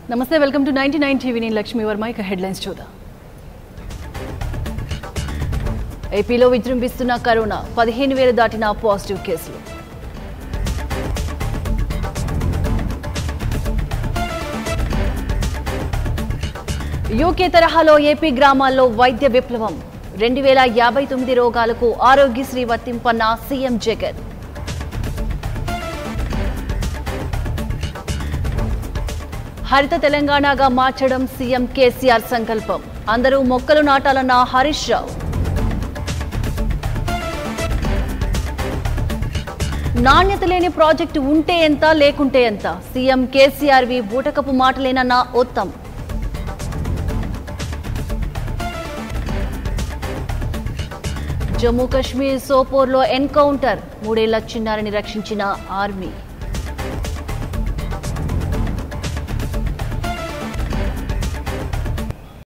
నమస్తే welcome to ninety nine TV నేను లక్ష్మీ వర్మ ఇక హెడ్లైన్స్ చూద్దాం ఏపీలో విజృంభిస్తున్న కరోనా పదిహేను వేలు దాటిన పాజిటివ్ కేసులు యూకే తరహాలో ఏపీ గ్రామాల్లో వైద్య విప్లవం రెండు వేల యాభై తొమ్మిది రోగాలకు ఆరోగ్యశ్రీ వర్తింపన్న సీఎం జగన్ హరిత తెలంగాణగా మార్చడం సీఎం కేసీఆర్ సంకల్పం అందరూ మొక్కలు నాటాలన్న హరీష్ రావు నాణ్యత లేని ప్రాజెక్టు ఉంటే ఎంత లేకుంటే ఎంత సీఎం కేసీఆర్వి బూటకపు మాటలేనన్న ఉత్తమ్ జమ్మూ కాశ్మీర్ సోపోర్లో ఎన్కౌంటర్ మూడేళ్ల చిన్నారిని రక్షించిన ఆర్మీ